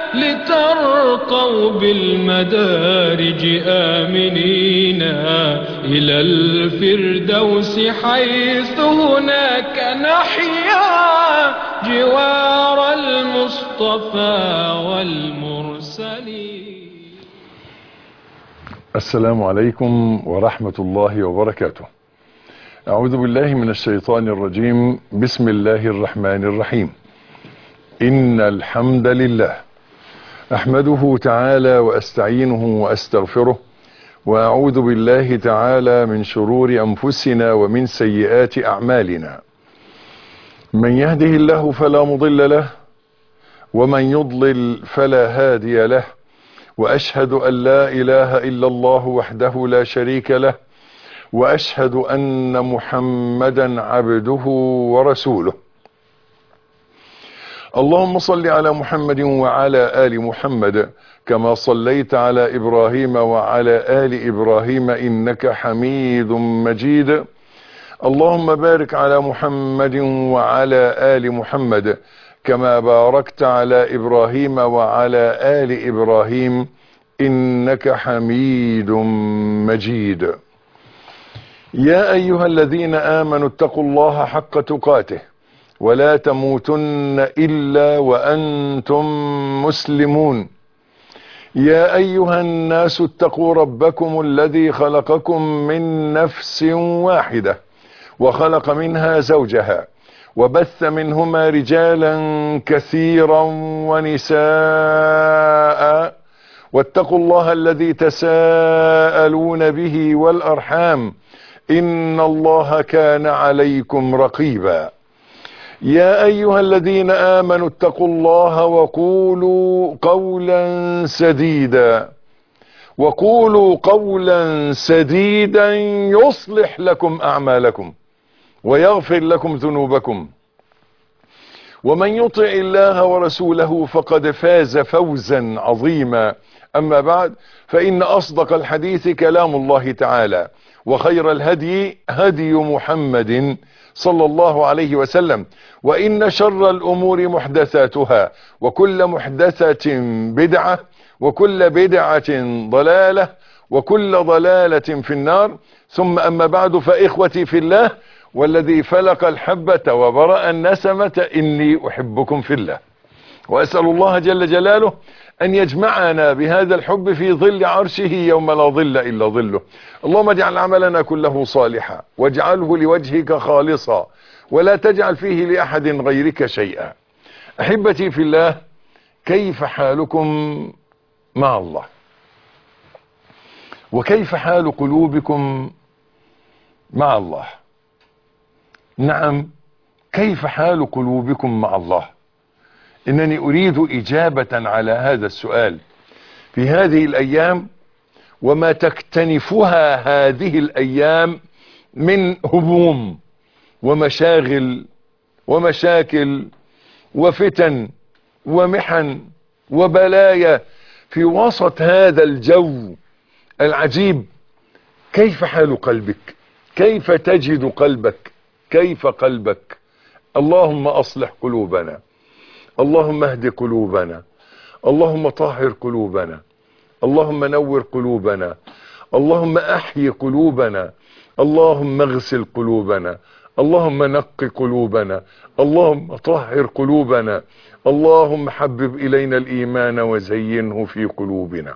لترقوا بالمدارج آمنين إلى الفردوس حيث هناك نحيا جوار المصطفى والمرسلين السلام عليكم ورحمة الله وبركاته أعوذ بالله من الشيطان الرجيم بسم الله الرحمن الرحيم إن الحمد لله أحمده تعالى وأستعينه وأستغفره وأعوذ بالله تعالى من شرور أنفسنا ومن سيئات أعمالنا من يهده الله فلا مضل له ومن يضلل فلا هادي له وأشهد أن لا إله إلا الله وحده لا شريك له وأشهد أن محمدا عبده ورسوله اللهم صل على محمد وعلى آل محمد كما صليت على إبراهيم وعلى آل إبراهيم إنك حميد مجيد اللهم بارك على محمد وعلى آل محمد كما باركت على إبراهيم وعلى آل إبراهيم إنك حميد مجيد يا أيها الذين آمنوا اتقوا الله حق تقاته ولا تموتن إلا وأنتم مسلمون يا أيها الناس اتقوا ربكم الذي خلقكم من نفس واحدة وخلق منها زوجها وبث منهما رجالا كثيرا ونساء واتقوا الله الذي تساءلون به والأرحام إن الله كان عليكم رقيبا يا أيها الذين آمنوا اتقوا الله وقولوا قولا سديدا وقولوا قولا سديدا يصلح لكم أعمالكم ويغفر لكم ذنوبكم ومن يطع الله ورسوله فقد فاز فوزا عظيما أما بعد فإن أصدق الحديث كلام الله تعالى وخير الهدي هدي محمد صلى الله عليه وسلم وإن شر الأمور محدثاتها وكل محدثة بدعة وكل بدعة ضلالة وكل ضلالة في النار ثم أما بعد فإخوتي في الله والذي فلق الحبة وبرأ النسمة إني أحبكم في الله وأسأل الله جل جلاله أن يجمعنا بهذا الحب في ظل عرشه يوم لا ظل إلا ظله اللهم اجعل عملنا كله صالحا واجعله لوجهك خالصا ولا تجعل فيه لأحد غيرك شيئا أحبتي في الله كيف حالكم مع الله وكيف حال قلوبكم مع الله نعم كيف حال قلوبكم مع الله انني اريد اجابة على هذا السؤال في هذه الايام وما تكتنفها هذه الايام من هموم ومشاغل ومشاكل وفتن ومحن وبلايا في وسط هذا الجو العجيب كيف حال قلبك كيف تجد قلبك كيف قلبك اللهم اصلح قلوبنا اللهم اهد قلوبنا اللهم طهر قلوبنا اللهم نور قلوبنا اللهم احيي قلوبنا اللهم اغسل قلوبنا اللهم نق قلوبنا اللهم طهر قلوبنا اللهم حبب الينا الايمان وزينه في قلوبنا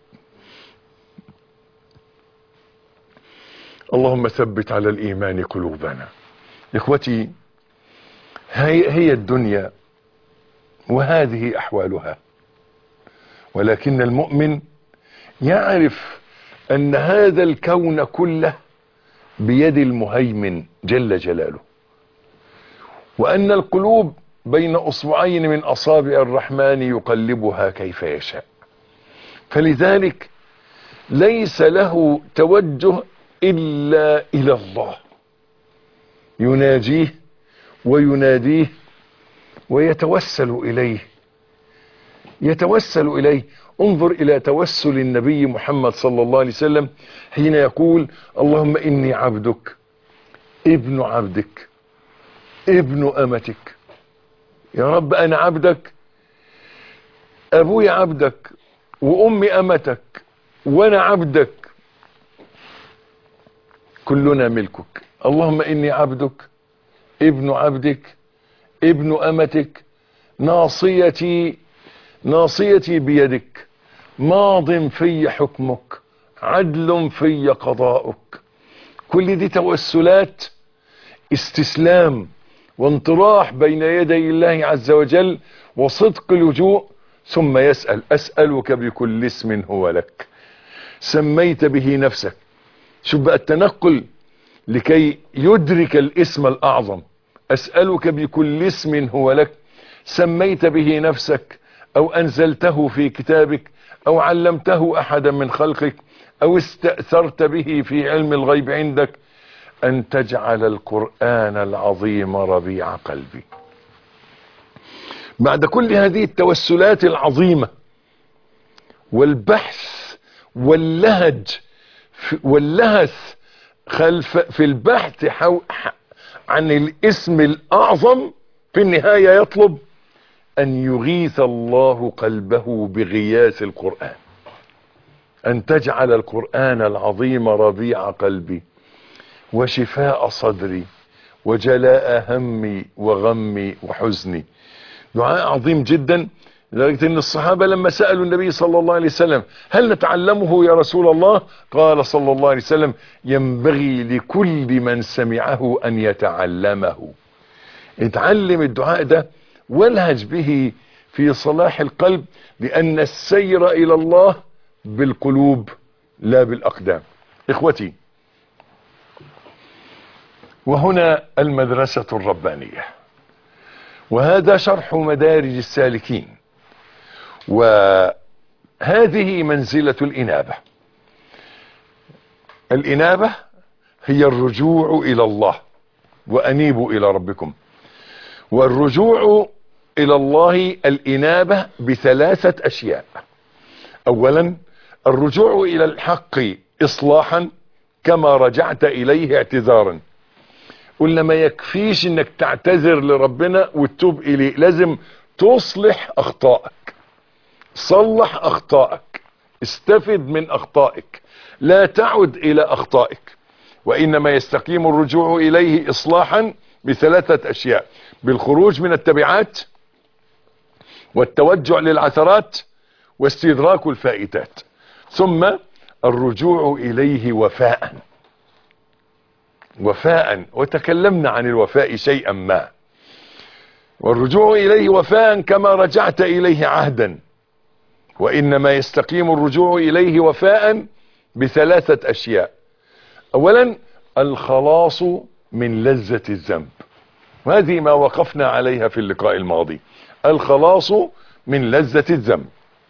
اللهم ثبت على الايمان قلوبنا اخوتي هي, هي الدنيا وهذه احوالها ولكن المؤمن يعرف ان هذا الكون كله بيد المهيمن جل جلاله وان القلوب بين اصبعين من اصابع الرحمن يقلبها كيف يشاء فلذلك ليس له توجه الا الى الله يناجيه ويناديه ويتوسل اليه يتوسل اليه انظر الى توسل النبي محمد صلى الله عليه وسلم حين يقول اللهم اني عبدك ابن عبدك ابن امتك يا رب انا عبدك ابويا عبدك وامي امتك وانا عبدك كلنا ملكك اللهم اني عبدك ابن عبدك ابن امتك ناصيتي ناصيتي بيدك ماض في حكمك عدل في قضاؤك كل دي توسلات استسلام وانطراح بين يدي الله عز وجل وصدق اللجوء ثم يسأل أسألك بكل اسم هو لك سميت به نفسك شوف بقى التنقل لكي يدرك الاسم الأعظم أسألك بكل اسم هو لك سميت به نفسك أو أنزلته في كتابك أو علمته أحدا من خلقك أو استأثرت به في علم الغيب عندك أن تجعل القرآن العظيم ربيع قلبي بعد كل هذه التوسلات العظيمة والبحث واللهج واللهث خلف في البحث حو عن الاسم الأعظم في النهاية يطلب أن يغيث الله قلبه بغياث القرآن أن تجعل القرآن العظيم ربيع قلبي وشفاء صدري وجلاء همي وغمي وحزني دعاء عظيم جدا لدرجة ان الصحابة لما سألوا النبي صلى الله عليه وسلم هل نتعلمه يا رسول الله قال صلى الله عليه وسلم ينبغي لكل من سمعه ان يتعلمه اتعلم الدعاء ده والهج به في صلاح القلب لان السير الى الله بالقلوب لا بالاقدام اخوتي وهنا المدرسة الربانية وهذا شرح مدارج السالكين وهذه منزلة الإنابة الإنابة هي الرجوع إلى الله وأنيبوا إلى ربكم والرجوع إلى الله الإنابة بثلاثة أشياء أولا الرجوع إلى الحق إصلاحا كما رجعت إليه اعتذارا قلنا ما يكفيش انك تعتذر لربنا وتتوب اليه لازم تصلح اخطائك صلح اخطائك استفد من اخطائك لا تعد الى اخطائك وانما يستقيم الرجوع اليه اصلاحا بثلاثة اشياء بالخروج من التبعات والتوجع للعثرات واستدراك الفائتات ثم الرجوع اليه وفاء وفاء وتكلمنا عن الوفاء شيئا ما والرجوع إليه وفاء كما رجعت إليه عهدا وإنما يستقيم الرجوع إليه وفاء بثلاثة أشياء أولا الخلاص من لذة الذنب وهذه ما وقفنا عليها في اللقاء الماضي الخلاص من لذة الذنب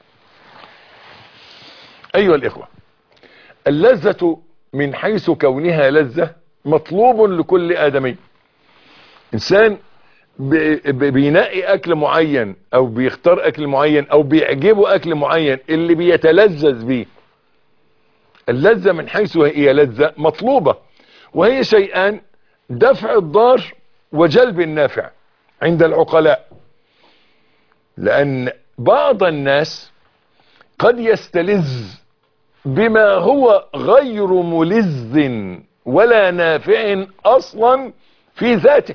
أيها الإخوة اللذة من حيث كونها لذة مطلوب لكل آدمي إنسان بينقي أكل معين أو بيختار أكل معين أو بيعجبه أكل معين اللي بيتلذذ بيه اللذة من حيث هي لذة مطلوبة وهي شيئان دفع الضار وجلب النافع عند العقلاء لأن بعض الناس قد يستلذ بما هو غير ملذ ولا نافع اصلا في ذاته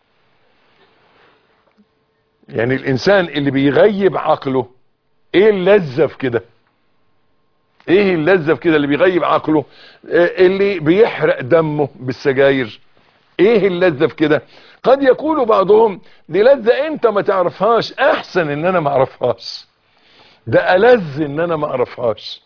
يعني الانسان اللي بيغيب عقله ايه اللذة في كده ايه اللذة في كده اللي بيغيب عقله اللي بيحرق دمه بالسجاير ايه اللذة في كده قد يقول بعضهم دي لذة انت ما تعرفهاش احسن ان انا ما اعرفهاش ده ألذ ان انا ما اعرفهاش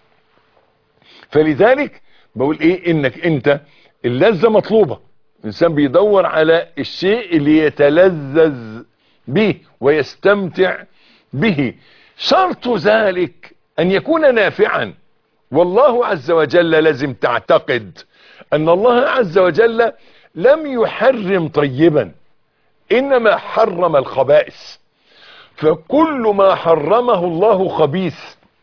فلذلك بقول ايه انك انت اللذة مطلوبة الانسان بيدور على الشيء اللي يتلذذ به ويستمتع به شرط ذلك ان يكون نافعا والله عز وجل لازم تعتقد ان الله عز وجل لم يحرم طيبا انما حرم الخبائث فكل ما حرمه الله خبيث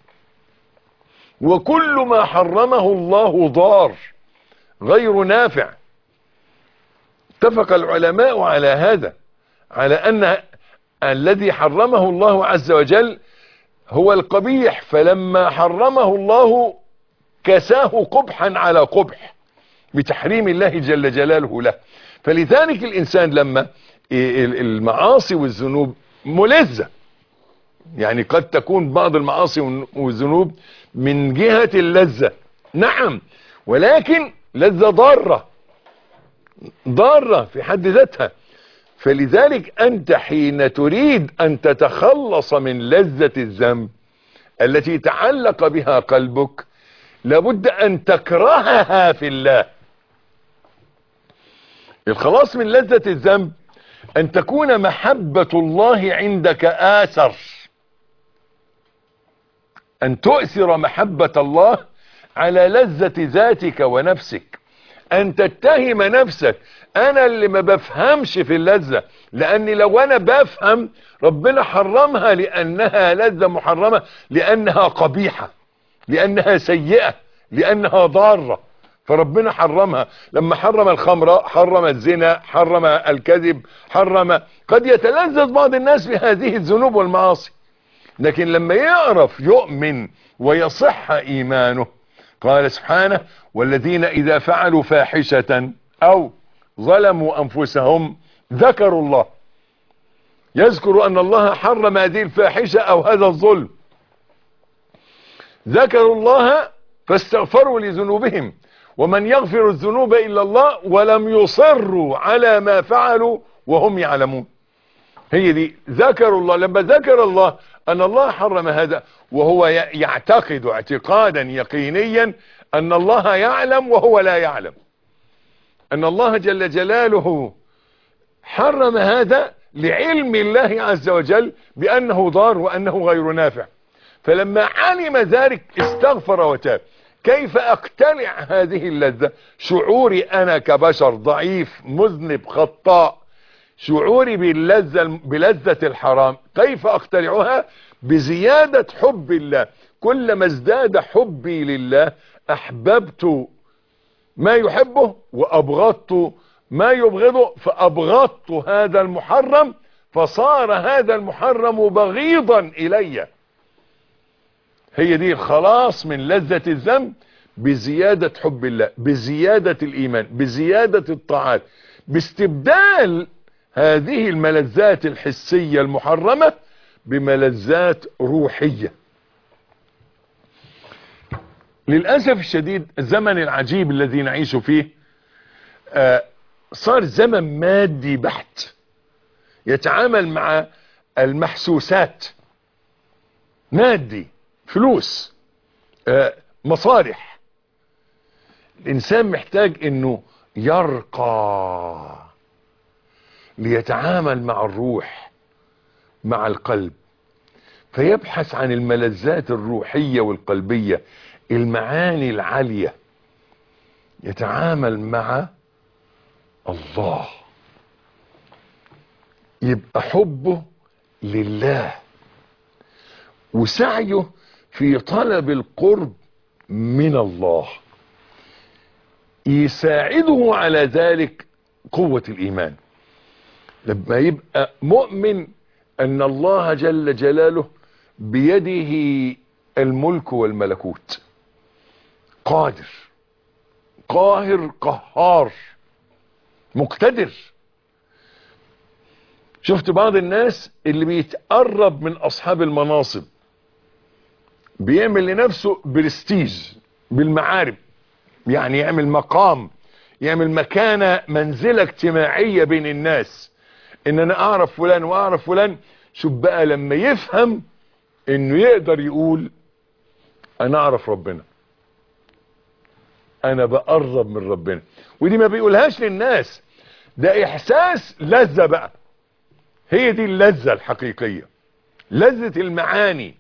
وكل ما حرمه الله ضار غير نافع اتفق العلماء على هذا على ان الذي حرمه الله عز وجل هو القبيح فلما حرمه الله كساه قبحا على قبح بتحريم الله جل جلاله له فلذلك الإنسان لما المعاصي والذنوب ملذة يعني قد تكون بعض المعاصي والذنوب من جهة اللذة نعم ولكن لذة ضارة ضارة في حد ذاتها فلذلك أنت حين تريد أن تتخلص من لذة الذنب التي تعلق بها قلبك لابد أن تكرهها في الله الخلاص من لذة الذنب أن تكون محبة الله عندك آثر أن تؤثر محبة الله على لذة ذاتك ونفسك أن تتهم نفسك أنا اللي ما بفهمش في اللذة لأني لو أنا بفهم ربنا حرمها لأنها لذة محرمة لأنها قبيحة لأنها سيئة لأنها ضارة فربنا حرمها لما حرم الخمر حرم الزنا حرم الكذب حرم قد يتلذذ بعض الناس بهذه الذنوب والمعاصي لكن لما يعرف يؤمن ويصح ايمانه قال سبحانه والذين اذا فعلوا فاحشة او ظلموا انفسهم ذكروا الله يذكر ان الله حرم هذه الفاحشة او هذا الظلم ذكروا الله فاستغفروا لذنوبهم ومن يغفر الذنوب الا الله ولم يصروا على ما فعلوا وهم يعلمون هي دي ذكروا الله لما ذكر الله ان الله حرم هذا وهو يعتقد اعتقادا يقينيا ان الله يعلم وهو لا يعلم ان الله جل جلاله حرم هذا لعلم الله عز وجل بانه ضار وانه غير نافع فلما علم ذلك استغفر وتاب كيف اقتلع هذه اللذة شعوري انا كبشر ضعيف مذنب خطاء شعوري باللذة بلذة الحرام كيف اقتلعها بزيادة حب الله كلما ازداد حبي لله احببت ما يحبه وابغضت ما يبغضه فابغضت هذا المحرم فصار هذا المحرم بغيضا الي هي دي الخلاص من لذة الذنب بزيادة حب الله بزيادة الايمان بزيادة الطاعات باستبدال هذه الملذات الحسية المحرمة بملذات روحية للأسف الشديد الزمن العجيب الذي نعيش فيه آه صار زمن مادي بحت يتعامل مع المحسوسات مادي فلوس آه مصالح الإنسان محتاج انه يرقى ليتعامل مع الروح مع القلب فيبحث عن الملذات الروحية والقلبية المعاني العالية يتعامل مع الله يبقى حبه لله وسعيه في طلب القرب من الله يساعده على ذلك قوة الإيمان لما يبقى مؤمن أن الله جل جلاله بيده الملك والملكوت قادر قاهر قهار مقتدر شفت بعض الناس اللي بيتقرب من أصحاب المناصب بيعمل لنفسه برستيج بالمعارف يعني يعمل مقام يعمل مكانة منزلة اجتماعية بين الناس ان انا اعرف فلان واعرف فلان شوف بقى لما يفهم انه يقدر يقول انا اعرف ربنا انا بقرب من ربنا ودي ما بيقولهاش للناس ده احساس لذة بقى هي دي اللذة الحقيقية لذة المعاني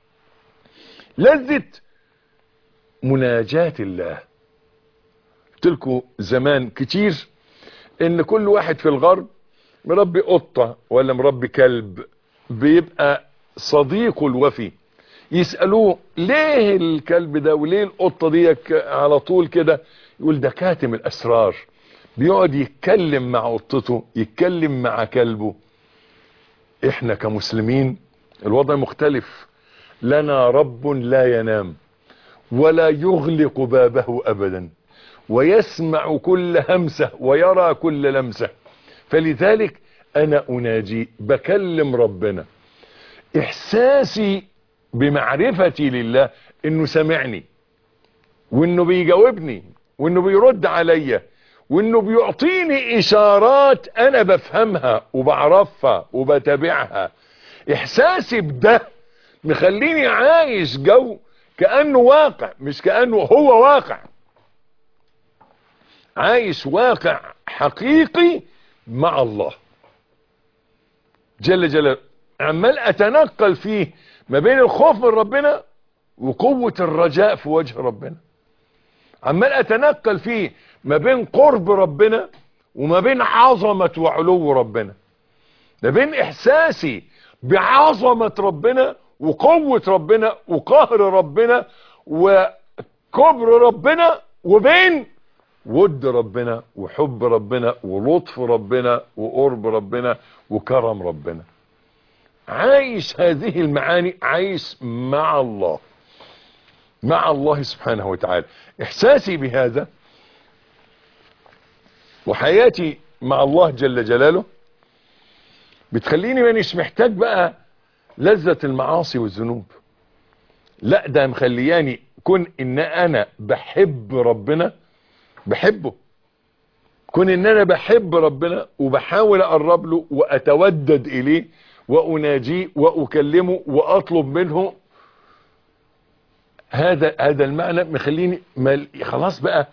لذة مناجاة الله قلت لكم زمان كتير ان كل واحد في الغرب مربي قطة ولا مربي كلب بيبقى صديقه الوفي يسألوه ليه الكلب ده وليه القطة دي على طول كده يقول ده كاتم الاسرار بيقعد يتكلم مع قطته يتكلم مع كلبه احنا كمسلمين الوضع مختلف لنا رب لا ينام ولا يغلق بابه ابدا ويسمع كل همسة ويرى كل لمسة فلذلك انا اناجي بكلم ربنا احساسي بمعرفتي لله انه سمعني وانه بيجاوبني وانه بيرد عليا وانه بيعطيني اشارات انا بفهمها وبعرفها وبتابعها احساسي بده مخليني عايش جو كأنه واقع مش كأنه هو واقع عايش واقع حقيقي مع الله جل جلاله عمال اتنقل فيه ما بين الخوف من ربنا وقوة الرجاء في وجه ربنا عمال اتنقل فيه ما بين قرب ربنا وما بين عظمة وعلو ربنا ما بين احساسي بعظمة ربنا وقوة ربنا وقهر ربنا وكبر ربنا وبين ود ربنا وحب ربنا ولطف ربنا وقرب ربنا وكرم ربنا عايش هذه المعاني عايش مع الله مع الله سبحانه وتعالى احساسي بهذا وحياتي مع الله جل جلاله بتخليني مانيش محتاج بقى لذة المعاصي والذنوب لا ده مخلياني كن ان انا بحب ربنا بحبه كون ان انا بحب ربنا وبحاول اقرب له واتودد اليه واناجيه واكلمه واطلب منه هذا هذا المعنى مخليني مل... خلاص بقى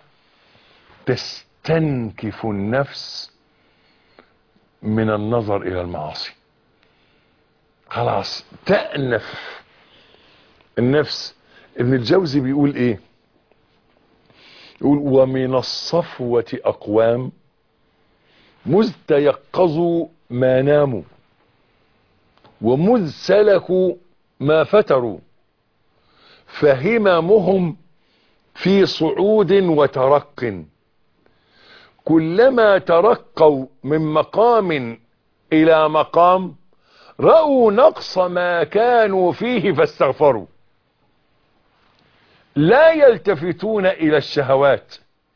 تستنكف النفس من النظر الى المعاصي خلاص تأنف النفس ابن الجوزي بيقول ايه يقول ومن الصفوة اقوام مذ تيقظوا ما ناموا ومذ سلكوا ما فتروا فهممهم في صعود وترق كلما ترقوا من مقام الى مقام رأوا نقص ما كانوا فيه فاستغفروا لا يلتفتون الى الشهوات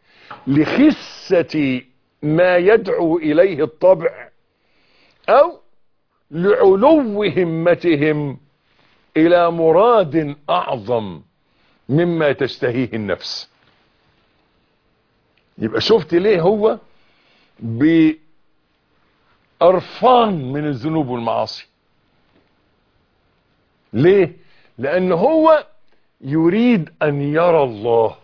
لخسة ما يدعو اليه الطبع او لعلو همتهم الى مراد اعظم مما تشتهيه النفس يبقى شفت ليه هو بأرفان من الذنوب والمعاصي ليه لان هو يريد ان يرى الله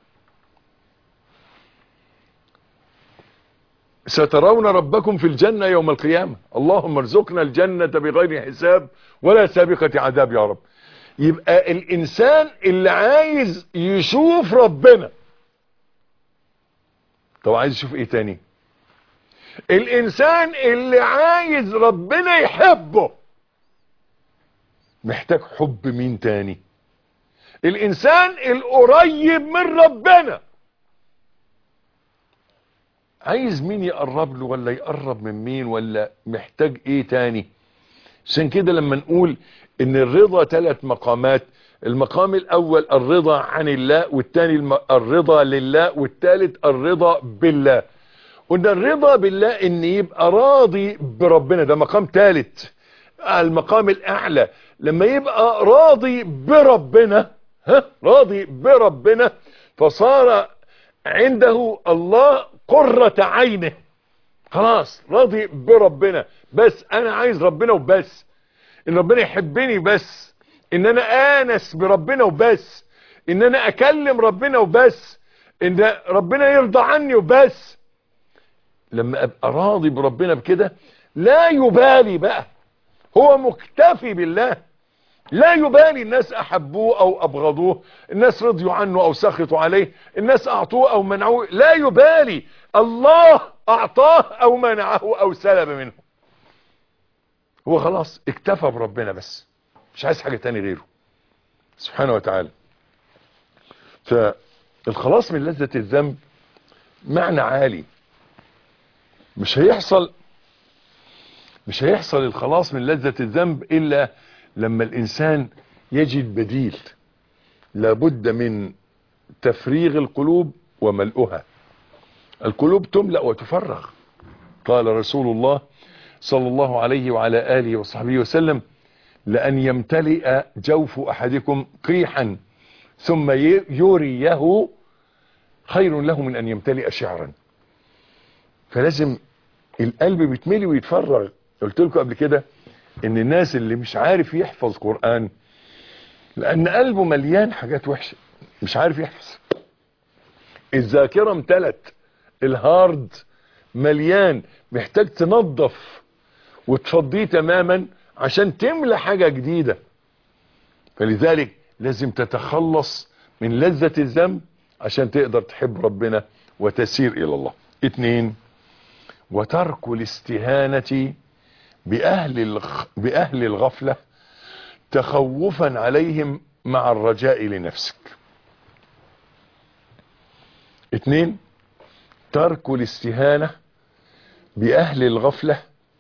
سترون ربكم في الجنة يوم القيامة اللهم ارزقنا الجنة بغير حساب ولا سابقة عذاب يا رب يبقى الانسان اللي عايز يشوف ربنا طب عايز يشوف ايه تاني الانسان اللي عايز ربنا يحبه محتاج حب مين تاني الانسان القريب من ربنا عايز مين يقرب له ولا يقرب من مين ولا محتاج ايه تاني عشان كده لما نقول ان الرضا ثلاث مقامات المقام الاول الرضا عن الله والثاني الرضا لله والثالث الرضا بالله قلنا الرضا بالله ان يبقى راضي بربنا ده مقام ثالث المقام الاعلى لما يبقى راضي بربنا ها راضي بربنا فصار عنده الله قرة عينه خلاص راضي بربنا بس انا عايز ربنا وبس ان ربنا يحبني بس ان انا انس بربنا وبس ان انا اكلم ربنا وبس ان ربنا يرضى عني وبس لما ابقى راضي بربنا بكده لا يبالي بقى هو مكتفي بالله لا يبالي الناس احبوه او ابغضوه الناس رضيوا عنه او سخطوا عليه الناس اعطوه او منعوه لا يبالي الله اعطاه او منعه او سلب منه هو خلاص اكتفى بربنا بس مش عايز حاجة تاني غيره سبحانه وتعالى فالخلاص من لذة الذنب معنى عالي مش هيحصل مش هيحصل الخلاص من لذة الذنب الا لما الانسان يجد بديل لابد من تفريغ القلوب وملؤها القلوب تملأ وتفرغ قال رسول الله صلى الله عليه وعلى آله وصحبه وسلم لأن يمتلئ جوف أحدكم قيحا ثم يريه خير له من أن يمتلئ شعرا فلازم القلب بيتملي ويتفرغ قلت لكم قبل كده ان الناس اللي مش عارف يحفظ قرآن لأن قلبه مليان حاجات وحشة مش عارف يحفظ الذاكرة امتلت الهارد مليان محتاج تنظف وتفضيه تماما عشان تملى حاجة جديدة فلذلك لازم تتخلص من لذة الذنب عشان تقدر تحب ربنا وتسير الى الله اتنين وترك الاستهانة بأهل, الغ... بأهل الغفلة تخوفا عليهم مع الرجاء لنفسك اتنين ترك الاستهانة بأهل الغفلة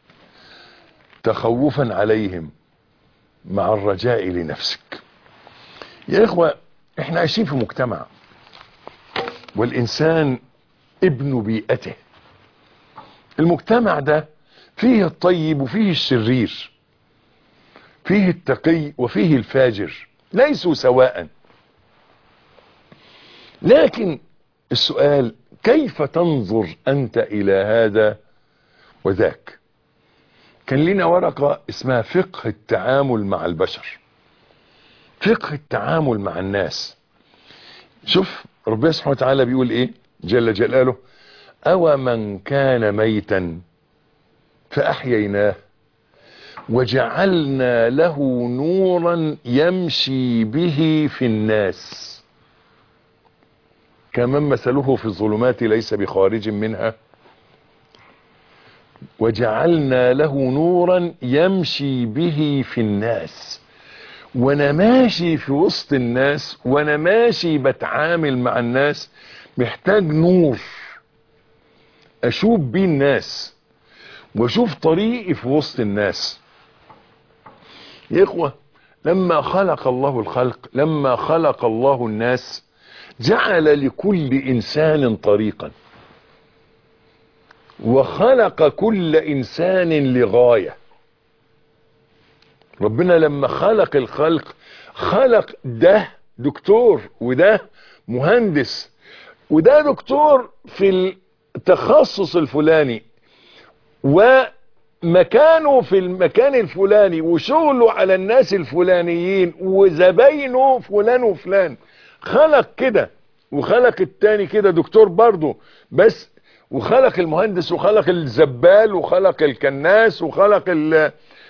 تخوفا عليهم مع الرجاء لنفسك يا إخوة احنا عايشين في مجتمع والإنسان ابن بيئته المجتمع ده فيه الطيب وفيه الشرير فيه التقي وفيه الفاجر ليسوا سواء لكن السؤال كيف تنظر أنت إلى هذا وذاك كان لنا ورقة اسمها فقه التعامل مع البشر فقه التعامل مع الناس شوف ربنا سبحانه وتعالى بيقول ايه جل جلاله او من كان ميتا فاحييناه وجعلنا له نورا يمشي به في الناس كمن مثله في الظلمات ليس بخارج منها وجعلنا له نورا يمشي به في الناس وانا ماشي في وسط الناس وانا ماشي بتعامل مع الناس محتاج نور اشوف بيه الناس واشوف طريقي في وسط الناس يا اخوة لما خلق الله الخلق لما خلق الله الناس جعل لكل انسان طريقا وخلق كل انسان لغايه ربنا لما خلق الخلق خلق ده دكتور وده مهندس وده دكتور في التخصص الفلاني ومكانه في المكان الفلاني وشغله على الناس الفلانيين وزباينه فلان وفلان خلق كده وخلق التاني كده دكتور برضه بس وخلق المهندس وخلق الزبال وخلق الكناس وخلق ال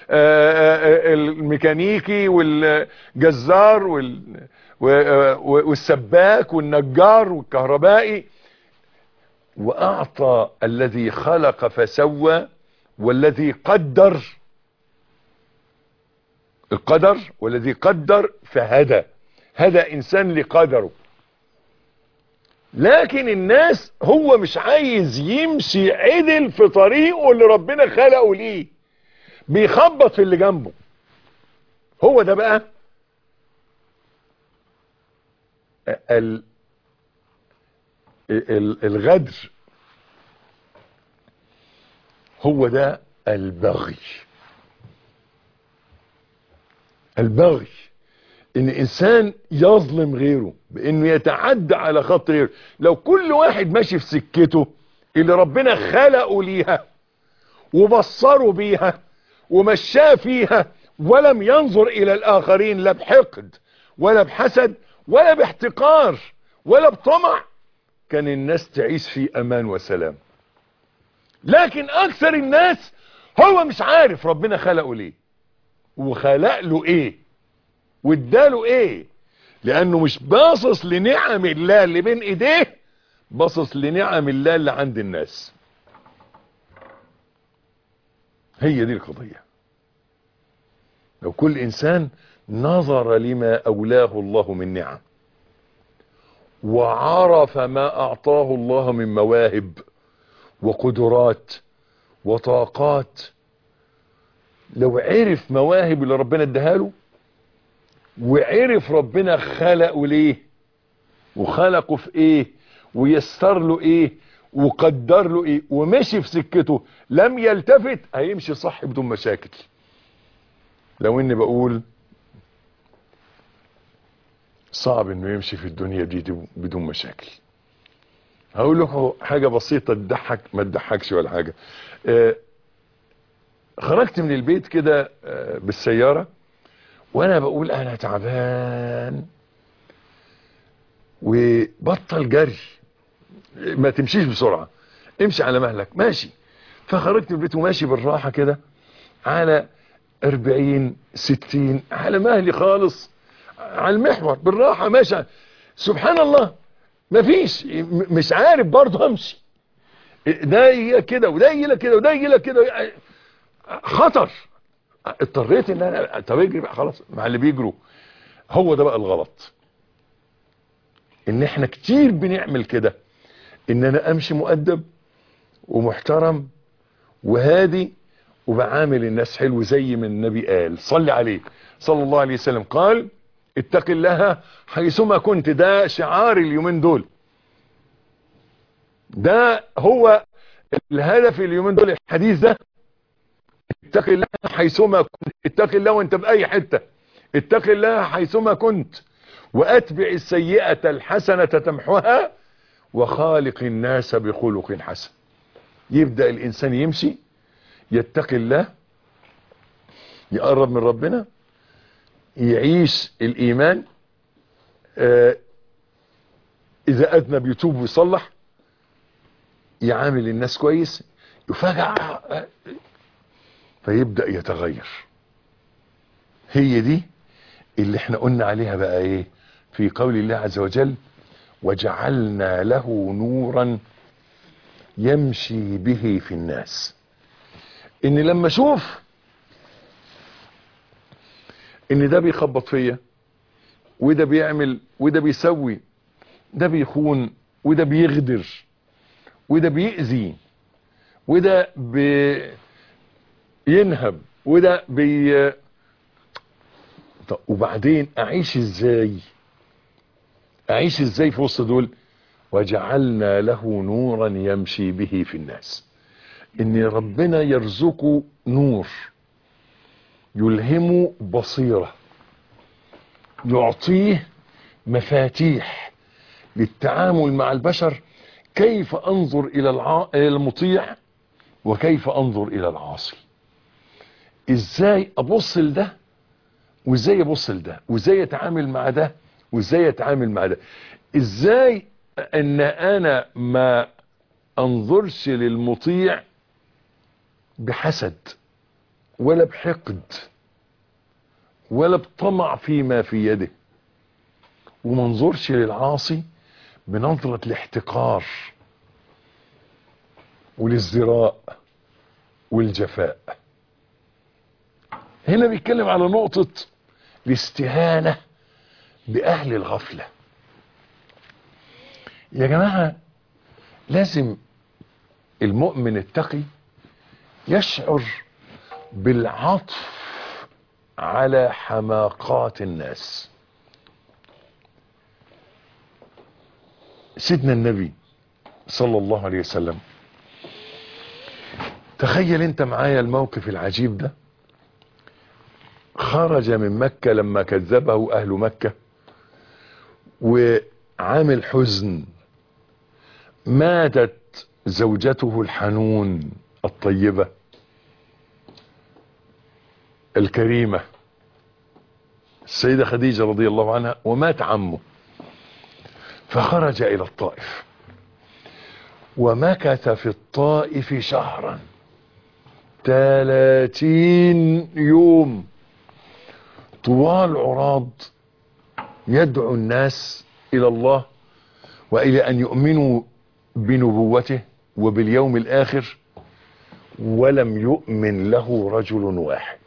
الميكانيكي والجزار والسباك والنجار والكهربائي واعطى الذي خلق فسوى والذي قدر القدر والذي قدر فهدى هدى انسان لقدره لكن الناس هو مش عايز يمشي عدل في طريقه اللي ربنا خلقه ليه بيخبط في اللي جنبه هو ده بقى ال الغدر هو ده البغي البغي ان انسان يظلم غيره بانه يتعدى على خط غيره لو كل واحد ماشي في سكته اللي ربنا خلقه ليها وبصره بيها ومشاه فيها ولم ينظر الى الاخرين لا بحقد ولا بحسد ولا باحتقار ولا بطمع كان الناس تعيش في امان وسلام لكن اكثر الناس هو مش عارف ربنا خلقه ليه وخلق له ايه واداله ايه لانه مش باصص لنعم الله اللي بين ايديه باصص لنعم الله اللي عند الناس هي دي القضية لو كل انسان نظر لما اولاه الله من نعم وعرف ما اعطاه الله من مواهب وقدرات وطاقات لو عرف مواهب اللي ربنا اداها له وعرف ربنا خلقه ليه وخلقه في ايه ويسر له ايه وقدر له ايه ومشي في سكته لم يلتفت هيمشي صح بدون مشاكل لو اني بقول صعب انه يمشي في الدنيا دي, دي بدون مشاكل هقول له حاجة بسيطة تضحك ما تضحكش ولا حاجة آه خرجت من البيت كده آه بالسيارة وانا بقول انا تعبان وبطل جري ما تمشيش بسرعة امشي على مهلك ماشي فخرجت من البيت وماشي بالراحة كده على 40 60 على مهلي خالص على المحور بالراحة ماشي سبحان الله مفيش مش عارف برضه امشي ده يجي كده وده يجي لك كده وده يجي لك كده خطر اضطريت ان انا طب اجري بقى خلاص مع اللي بيجروا هو ده بقى الغلط ان احنا كتير بنعمل كده ان انا امشي مؤدب ومحترم وهادي وبعامل الناس حلو زي ما النبي قال صلي عليه صلى الله عليه وسلم قال اتق الله حيثما كنت ده شعار اليومين دول ده هو الهدف اليومين دول الحديث ده اتق الله حيثما كنت اتق الله وانت بأي حتة اتق الله حيثما كنت واتبع السيئة الحسنة تمحوها وخالق الناس بخلق حسن يبدأ الانسان يمشي يتقي الله يقرب من ربنا يعيش الايمان آه اذا اذنب يتوب ويصلح يعامل الناس كويس يفاجأ فيبدأ يتغير هي دي اللي احنا قلنا عليها بقى ايه في قول الله عز وجل وجعلنا له نورا يمشي به في الناس ان لما اشوف ان ده بيخبط فيا وده بيعمل وده بيسوي ده بيخون وده بيغدر وده بيأذي وده بينهب وده بي طب وبعدين اعيش ازاي اعيش ازاي في وسط دول وجعلنا له نورا يمشي به في الناس ان ربنا يرزقه نور يلهمه بصيرة يعطيه مفاتيح للتعامل مع البشر كيف انظر الى الع... المطيع وكيف انظر الى العاصي ازاي ابص لده وازاي ابص لده وازاي اتعامل مع ده وازاي اتعامل مع ده ازاي ان انا ما انظرش للمطيع بحسد ولا بحقد ولا بطمع فيما في يده وما انظرش للعاصي بنظرة الاحتقار والازدراء والجفاء هنا بيتكلم على نقطة الاستهانة بأهل الغفلة يا جماعة لازم المؤمن التقي يشعر بالعطف على حماقات الناس سيدنا النبي صلى الله عليه وسلم تخيل انت معايا الموقف العجيب ده خرج من مكة لما كذبه اهل مكة وعامل حزن ماتت زوجته الحنون الطيبة الكريمة السيدة خديجة رضي الله عنها ومات عمه فخرج الى الطائف ومكث في الطائف شهرا ثلاثين يوم طوال عراض يدعو الناس الى الله والى ان يؤمنوا بنبوته وباليوم الاخر ولم يؤمن له رجل واحد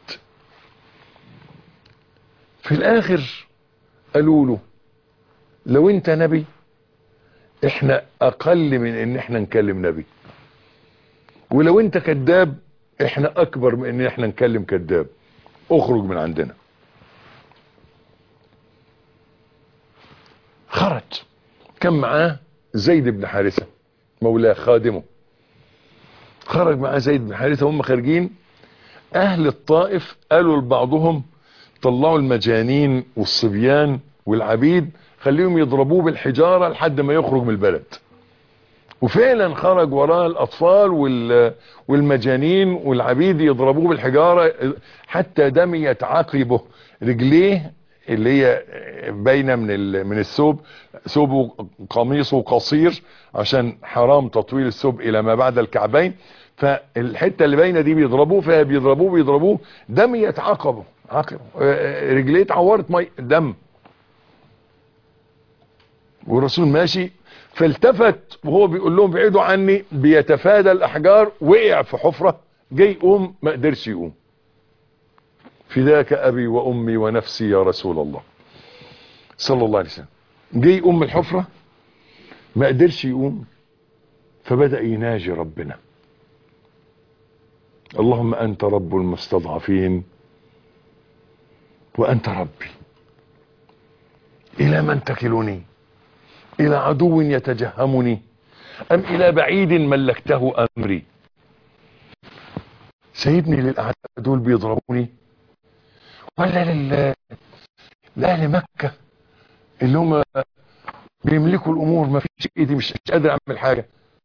في الاخر قالوا له لو انت نبي احنا اقل من ان احنا نكلم نبي ولو انت كذاب احنا اكبر من ان احنا نكلم كذاب اخرج من عندنا خرج كان معاه زيد بن حارثة مولاه خادمه خرج معاه زيد بن حارثة هم خارجين اهل الطائف قالوا لبعضهم طلعوا المجانين والصبيان والعبيد خليهم يضربوه بالحجارة لحد ما يخرج من البلد وفعلا خرج وراه الاطفال وال والمجانين والعبيد يضربوه بالحجارة حتى دميت عقبه رجليه اللي هي باينه من ال- من الثوب ثوبه قميصه قصير عشان حرام تطويل الثوب الى ما بعد الكعبين فالحته اللي باينه دي بيضربوه فيها بيضربوه بيضربوه دميت عقبه عقبه آه، رجليه اتعورت مي دم والرسول ماشي فالتفت وهو بيقول لهم بعيدوا عني بيتفادى الاحجار وقع في حفره جاي يقوم ما قدرش يقوم فداك ابي وامي ونفسي يا رسول الله صلى الله عليه وسلم جه يقوم من الحفره ما قدرش يقوم فبدا يناجي ربنا اللهم انت رب المستضعفين وانت ربي الى من تكلني الى عدو يتجهمني ام الى بعيد ملكته امري سيبني للاعداء دول بيضربوني ولا لل لأهل مكة اللي هم بيملكوا الأمور ما فيش إيدي مش مش قادر أعمل حاجة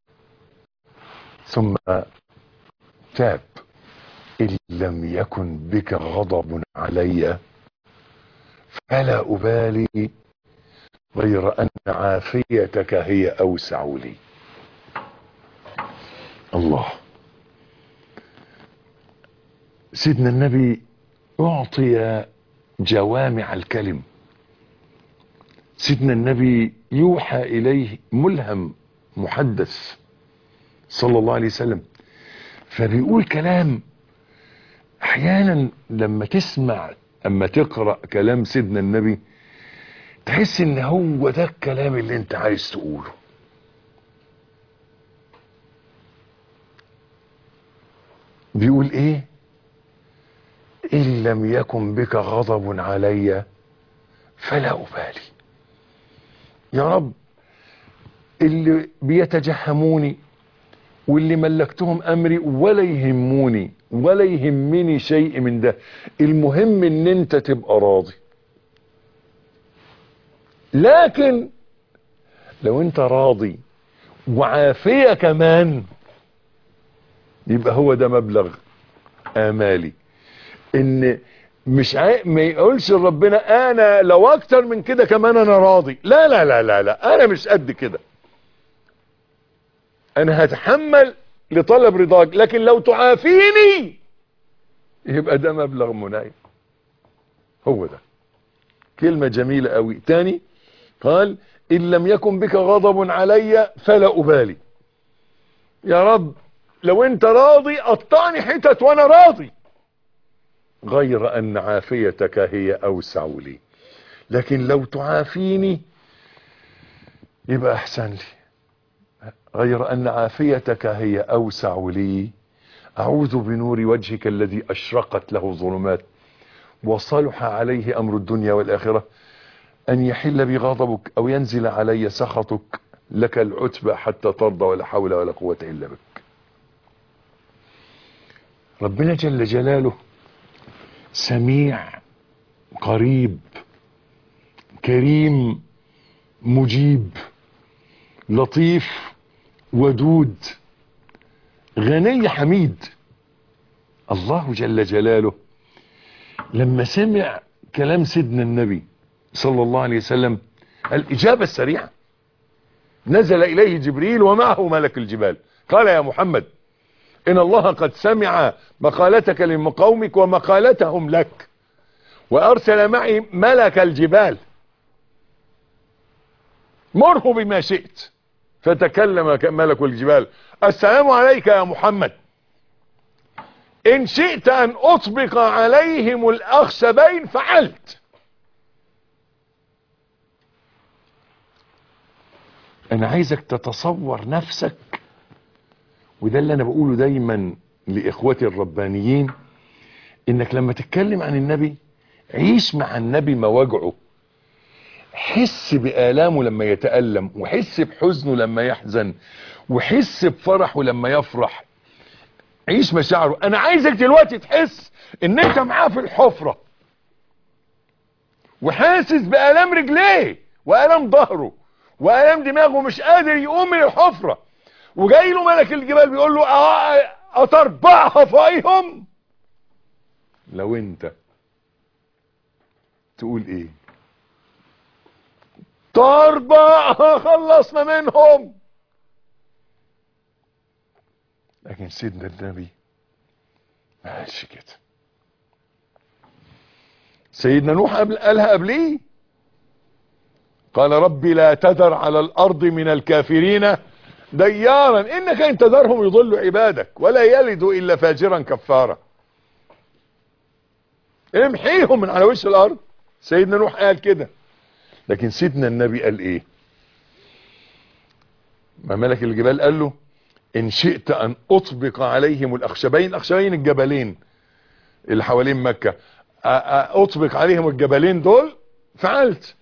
ثم تاب إن لم يكن بك غضب علي فلا أبالي غير أن عافيتك هي أوسع لي الله سيدنا النبي أعطي جوامع الكلم سيدنا النبي يوحى إليه ملهم محدث صلى الله عليه وسلم فبيقول كلام أحيانا لما تسمع أما تقرأ كلام سيدنا النبي تحس ان هو ده الكلام اللي انت عايز تقوله بيقول ايه ان لم يكن بك غضب علي فلا ابالي يا رب اللي بيتجهموني واللي ملكتهم امري ولا يهموني ولا يهمني شيء من ده المهم ان انت تبقى راضي لكن لو انت راضي وعافية كمان يبقى هو ده مبلغ امالي ان مش عاي... ما يقولش ربنا انا لو اكتر من كده كمان انا راضي لا لا لا لا لا انا مش قد كده انا هتحمل لطلب رضاك لكن لو تعافيني يبقى ده مبلغ منايم هو ده كلمة جميلة قوي تاني قال ان لم يكن بك غضب علي فلا ابالي يا رب لو انت راضي قطعني حتت وانا راضي غير ان عافيتك هي اوسع لي لكن لو تعافيني يبقى احسن لي غير ان عافيتك هي اوسع لي اعوذ بنور وجهك الذي اشرقت له ظلمات وصلح عليه امر الدنيا والاخره ان يحل بي غضبك او ينزل علي سخطك لك العتبى حتى ترضى ولا حول ولا قوه الا بك ربنا جل جلاله سميع قريب كريم مجيب لطيف ودود غني حميد الله جل جلاله لما سمع كلام سيدنا النبي صلى الله عليه وسلم الإجابة السريعة نزل إليه جبريل ومعه ملك الجبال قال يا محمد إن الله قد سمع مقالتك لقومك ومقالتهم لك وأرسل معي ملك الجبال مره بما شئت فتكلم ملك الجبال السلام عليك يا محمد إن شئت أن أطبق عليهم الأخشبين فعلت أنا عايزك تتصور نفسك وده اللي أنا بقوله دايما لإخوتي الربانيين إنك لما تتكلم عن النبي عيش مع النبي مواجعه حس بآلامه لما يتألم وحس بحزنه لما يحزن وحس بفرحه لما يفرح عيش مشاعره انا عايزك دلوقتي تحس ان انت معاه في الحفرة وحاسس بآلام رجليه وآلام ظهره وآلام دماغه مش قادر يقوم من الحفرة وجاي له ملك الجبال بيقول له "أ- أتربعها فوقيهم لو انت تقول ايه تربعها خلصنا منهم لكن سيدنا النبي ما قالش كده سيدنا نوح قبل قالها قبليه قال ربي لا تذر على الارض من الكافرين ديارا انك ان تذرهم يضلوا عبادك ولا يلدوا الا فاجرا كفارا امحيهم من على وش الارض سيدنا نوح قال كده لكن سيدنا النبي قال ايه ما ملك الجبال قال له ان شئت ان اطبق عليهم الاخشبين الاخشبين الجبلين اللي حوالين مكة أ- أ- اطبق عليهم الجبلين دول فعلت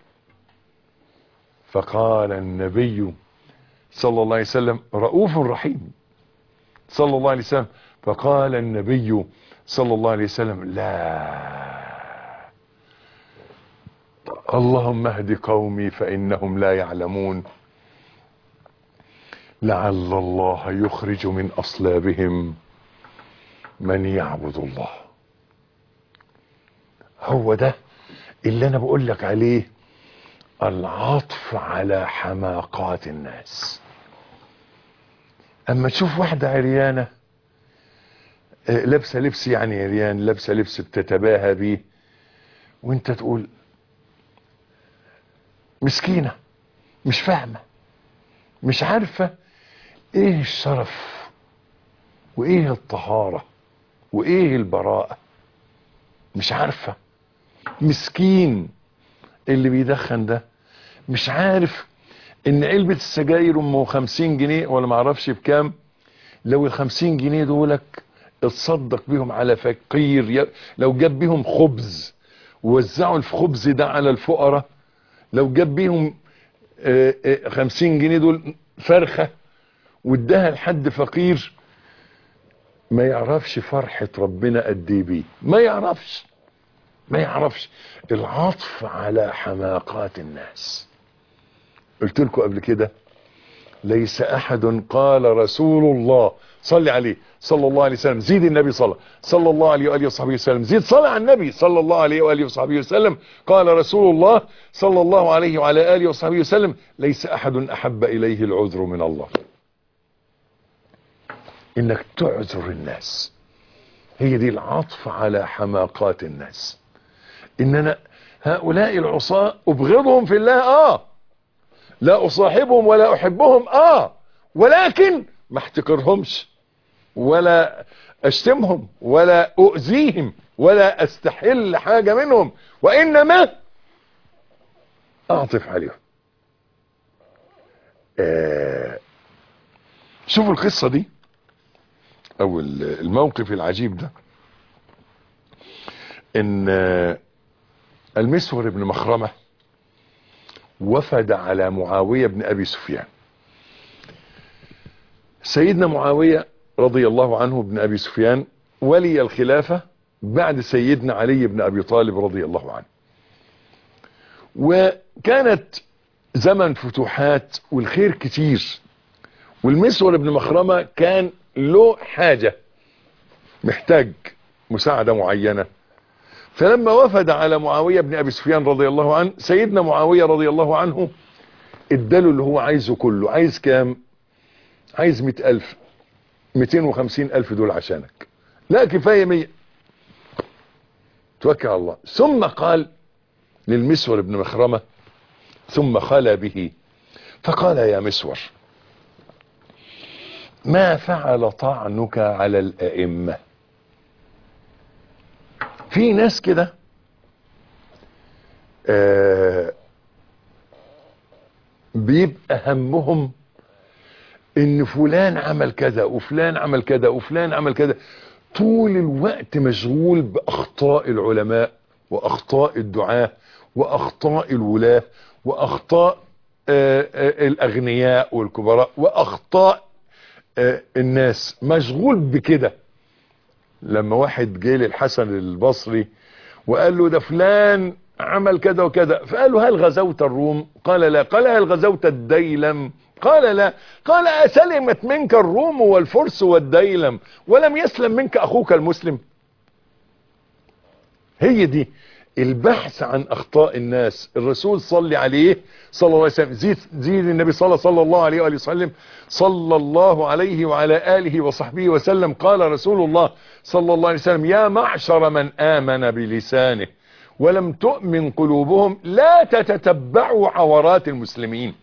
فقال النبي صلى الله عليه وسلم رؤوف رحيم صلى الله عليه وسلم فقال النبي صلى الله عليه وسلم لا اللهم اهد قومي فانهم لا يعلمون لعل الله يخرج من اصلابهم من يعبد الله هو ده اللي انا بقول لك عليه العطف على حماقات الناس اما تشوف واحدة عريانة آه، لابسة لبس يعني عريان لابسة لبس بتتباهى بيه وانت تقول مسكينة مش فاهمة مش عارفة ايه الشرف وايه الطهارة وايه البراءة مش عارفة مسكين اللي بيدخن ده مش عارف ان علبة السجاير ام 50 جنيه ولا معرفش بكام لو ال 50 جنيه دولك اتصدق بيهم على فقير ي- لو جاب بيهم خبز ووزعوا الخبز ده على الفقراء لو جاب بيهم آه، آه، 50 جنيه دول فرخة واداها لحد فقير ما يعرفش فرحة ربنا قد ايه بيه ما يعرفش ما يعرفش العطف على حماقات الناس قلت لكم قبل كده ليس احد قال رسول الله صلي عليه صلى الله عليه وسلم زيد النبي صلى صلى الله عليه واله وصحبه وسلم زيد صلى على النبي صلى الله عليه واله وصحبه وسلم قال رسول الله صلى الله عليه وعلى اله وصحبه وسلم ليس احد احب اليه العذر من الله انك تعذر الناس هي دي العطف على حماقات الناس ان انا هؤلاء العصاة ابغضهم في الله اه لا اصاحبهم ولا احبهم اه ولكن ما احتقرهمش ولا اشتمهم ولا اؤذيهم ولا استحل حاجة منهم وانما اعطف عليهم آه شوفوا القصة دي او الموقف العجيب ده ان آه، المسور بن مخرمة وفد على معاوية بن ابي سفيان سيدنا معاوية رضي الله عنه بن ابي سفيان ولي الخلافة بعد سيدنا علي بن ابي طالب رضي الله عنه وكانت زمن فتوحات والخير كتير والمسور بن مخرمة كان له حاجة محتاج مساعدة معينة فلما وفد على معاوية بن أبي سفيان رضي الله عنه سيدنا معاوية رضي الله عنه اداله اللي هو عايزه كله عايز كام عايز مئة ألف مئتين وخمسين ألف دول عشانك لا كفاية مية توكل على الله ثم قال للمسور بن مخرمة ثم خلى به فقال يا مسور ما فعل طعنك على الأئمة في ناس كده آه بيبقى همهم ان فلان عمل كذا وفلان عمل كذا وفلان عمل كذا طول الوقت مشغول باخطاء العلماء واخطاء الدعاة واخطاء الولاة واخطاء آه، آه، الاغنياء والكبراء واخطاء آه، الناس مشغول بكده لما واحد جه للحسن البصري وقال له ده فلان عمل كذا وكذا فقال له هل غزوت الروم قال لا قال هل غزوت الديلم قال لا قال أسلمت منك الروم والفرس والديلم ولم يسلم منك أخوك المسلم هي دي البحث عن أخطاء الناس الرسول صلى عليه صلى الله عليه وسلم زيد, زيد النبي صلى, صلى الله عليه وآله وسلم صلى الله عليه وعلى آله وصحبه وسلم قال رسول الله صلى الله عليه وسلم يا معشر من آمن بلسانه ولم تؤمن قلوبهم لا تتتبعوا عورات المسلمين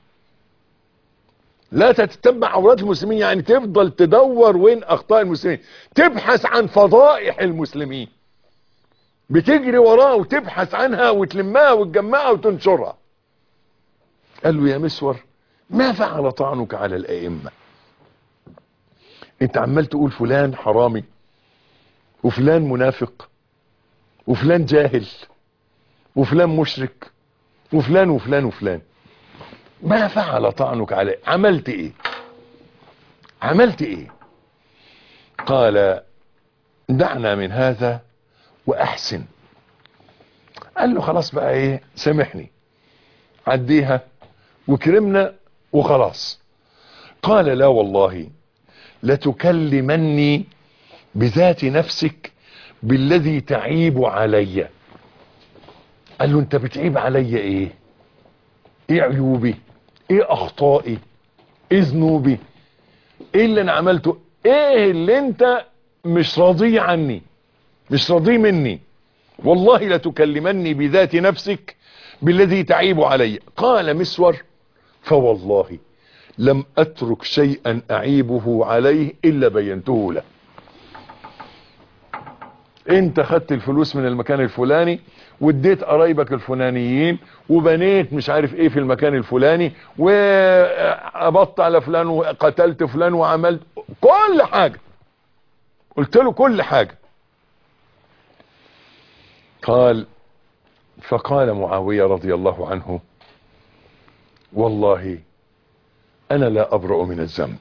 لا تتتبع عورات المسلمين يعني تفضل تدور وين اخطاء المسلمين تبحث عن فضائح المسلمين بتجري وراها وتبحث عنها وتلمها وتجمعها وتنشرها قال له يا مسور ما فعل طعنك على الائمه انت عمال تقول فلان حرامي وفلان منافق وفلان جاهل وفلان مشرك وفلان وفلان وفلان ما فعل طعنك عليه عملت ايه عملت ايه قال دعنا من هذا واحسن قال له خلاص بقى ايه سامحني عديها وكرمنا وخلاص قال لا والله لتكلمني بذات نفسك بالذي تعيب علي قال له انت بتعيب علي ايه ايه عيوبي ايه اخطائي ايه ذنوبي ايه اللي انا عملته ايه اللي انت مش راضي عني مش راضي مني والله لتكلمني بذات نفسك بالذي تعيب علي قال مسور فوالله لم اترك شيئا اعيبه عليه الا بينته له انت خدت الفلوس من المكان الفلاني واديت قرايبك الفلانيين وبنيت مش عارف ايه في المكان الفلاني وقبضت على فلان وقتلت فلان وعملت كل حاجة قلت له كل حاجة قال فقال معاوية رضي الله عنه والله انا لا ابرأ من الذنب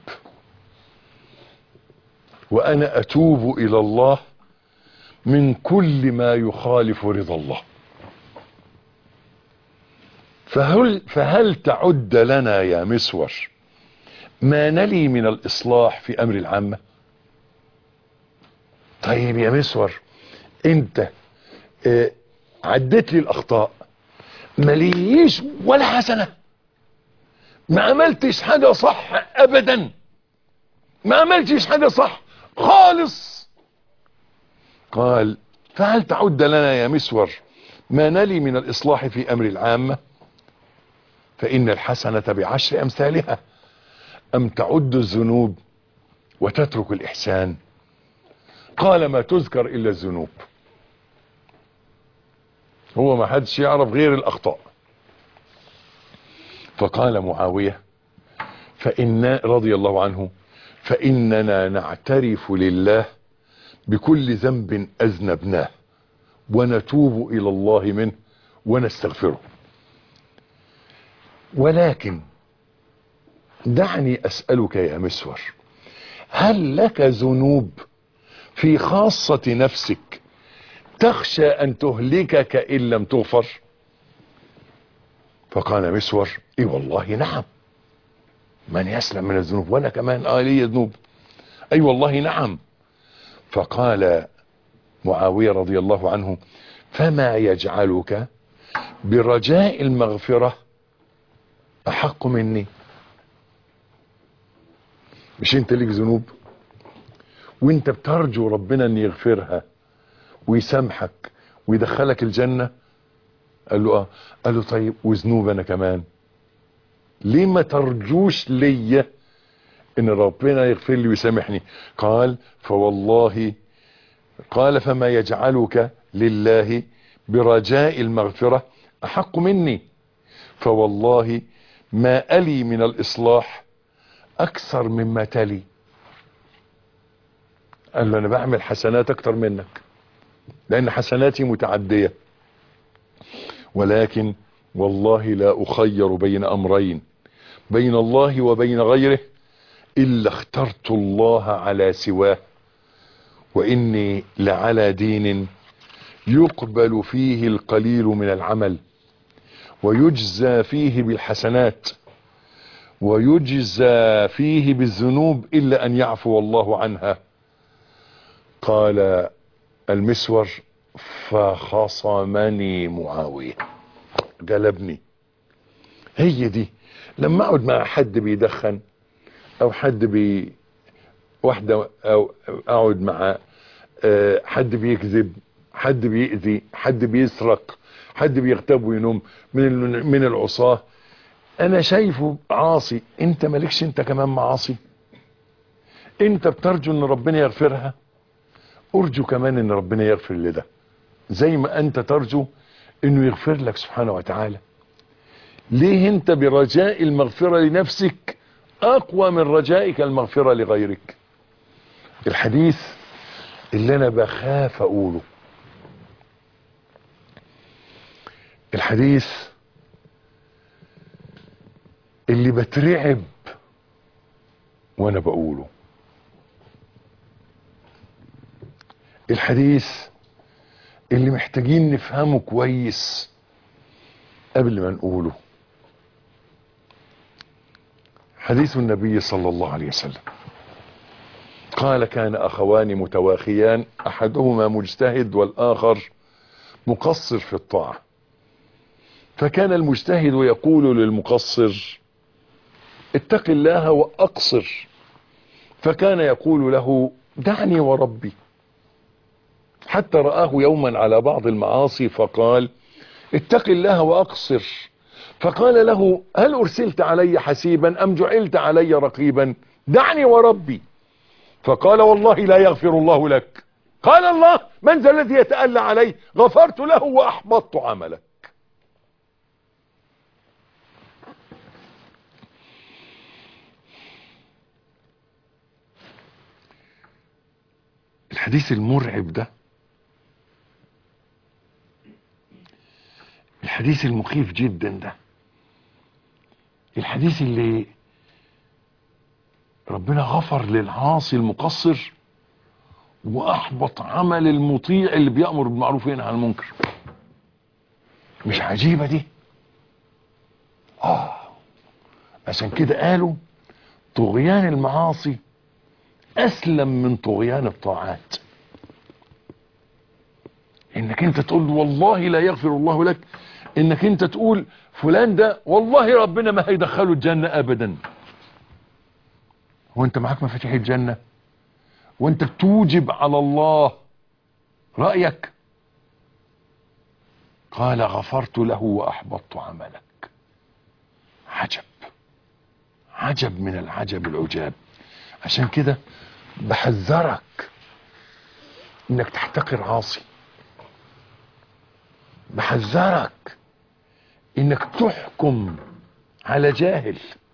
وانا اتوب الى الله من كل ما يخالف رضا الله فهل, فهل تعد لنا يا مسور ما نلي من الإصلاح في أمر العامة طيب يا مسور انت اه عدت لي الأخطاء مليش ولا حسنة ما عملتش حاجة صح أبدا ما عملتش حاجة صح خالص قال فهل تعد لنا يا مسور ما نلي من الإصلاح في أمر العامة فإن الحسنة بعشر أمثالها أم تعد الذنوب وتترك الإحسان قال ما تذكر إلا الذنوب هو ما حدش يعرف غير الأخطاء فقال معاوية فإن رضي الله عنه فإننا نعترف لله بكل ذنب أذنبناه ونتوب إلى الله منه ونستغفره ولكن دعني أسألك يا مسور هل لك ذنوب في خاصة نفسك تخشى أن تهلكك إن لم تغفر فقال مسور اي والله نعم من يسلم من الذنوب وانا كمان اه لي ذنوب اي والله نعم فقال معاوية رضي الله عنه فما يجعلك برجاء المغفرة احق مني مش انت ليك ذنوب وانت بترجو ربنا ان يغفرها ويسامحك ويدخلك الجنة قال له اه قال له طيب وذنوب انا كمان ليه ما ترجوش ليا ان ربنا يغفر لي ويسامحني قال فوالله قال فما يجعلك لله برجاء المغفرة احق مني فوالله ما ألي من الإصلاح أكثر مما تلي قال له أنا بعمل حسنات أكثر منك لأن حسناتي متعدية ولكن والله لا أخير بين أمرين بين الله وبين غيره إلا اخترت الله على سواه وإني لعلى دين يقبل فيه القليل من العمل ويجزى فيه بالحسنات ويجزى فيه بالذنوب إلا أن يعفو الله عنها قال المسور فخصمني معاوية غلبني هي دي لما اقعد مع حد بيدخن او حد بي واحدة او اقعد مع آه، حد بيكذب حد بيأذي حد بيسرق حد بيغتاب وينوم من ال- من العصاة انا شايفه عاصي انت مالكش انت كمان معاصي انت بترجو ان ربنا يغفرها ارجو كمان ان ربنا يغفر لده زي ما انت ترجو انه يغفر لك سبحانه وتعالى ليه انت برجاء المغفرة لنفسك اقوى من رجائك المغفرة لغيرك الحديث اللي انا بخاف اقوله الحديث اللي بترعب وانا بقوله الحديث اللي محتاجين نفهمه كويس قبل ما نقوله حديث النبي صلى الله عليه وسلم قال كان اخوان متواخيان احدهما مجتهد والاخر مقصر في الطاعه فكان المجتهد يقول للمقصر اتق الله واقصر فكان يقول له دعني وربي حتى رآه يوما على بعض المعاصي فقال اتق الله واقصر فقال له هل ارسلت علي حسيبا ام جعلت علي رقيبا دعني وربي فقال والله لا يغفر الله لك قال الله من ذا الذي يتألى عليه غفرت له واحبطت عملك الحديث المرعب ده الحديث المخيف جدا ده الحديث اللي ربنا غفر للعاصي المقصر واحبط عمل المطيع اللي بيأمر بالمعروف وينهى عن المنكر مش عجيبة دي اه عشان كده قالوا طغيان المعاصي اسلم من طغيان الطاعات انك انت تقول والله لا يغفر الله لك انك انت تقول فلان ده والله ربنا ما هيدخله الجنة ابدا هو انت معاك مفاتيح الجنة وانت بتوجب على الله رأيك قال غفرت له واحبطت عملك عجب عجب من العجب العجاب عشان كده بحذرك انك تحتقر عاصي بحذرك انك تحكم على جاهل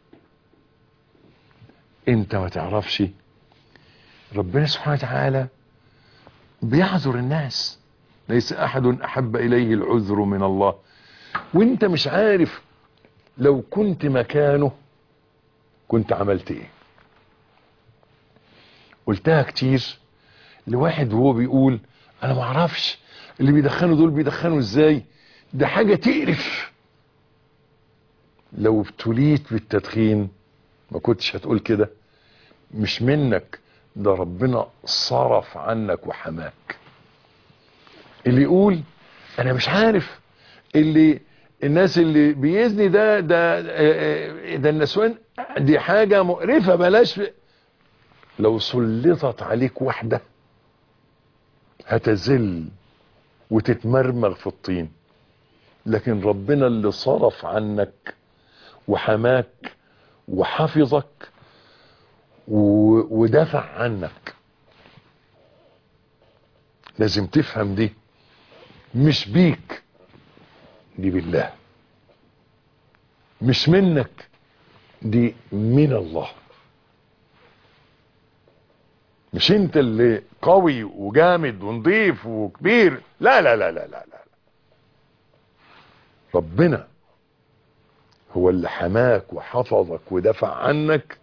انت ما تعرفش ربنا سبحانه وتعالى بيعذر الناس ليس احد احب اليه العذر من الله وانت مش عارف لو كنت مكانه كنت عملت ايه قلتها كتير لواحد وهو بيقول انا ما اعرفش اللي بيدخنوا دول بيدخنوا ازاي ده حاجة تقرف لو ابتليت بالتدخين ما كنتش هتقول كده مش منك ده ربنا صرف عنك وحماك اللي يقول انا مش عارف اللي الناس اللي بيزني ده ده ده النسوان دي حاجة مقرفة بلاش لو سلطت عليك واحدة هتزل وتتمرمغ في الطين لكن ربنا اللي صرف عنك وحماك وحفظك و- ودافع عنك لازم تفهم دي مش بيك دي بالله مش منك دي من الله مش انت اللي قوي وجامد ونضيف وكبير لا لا لا لا لا لا ربنا هو اللي حماك وحفظك ودفع عنك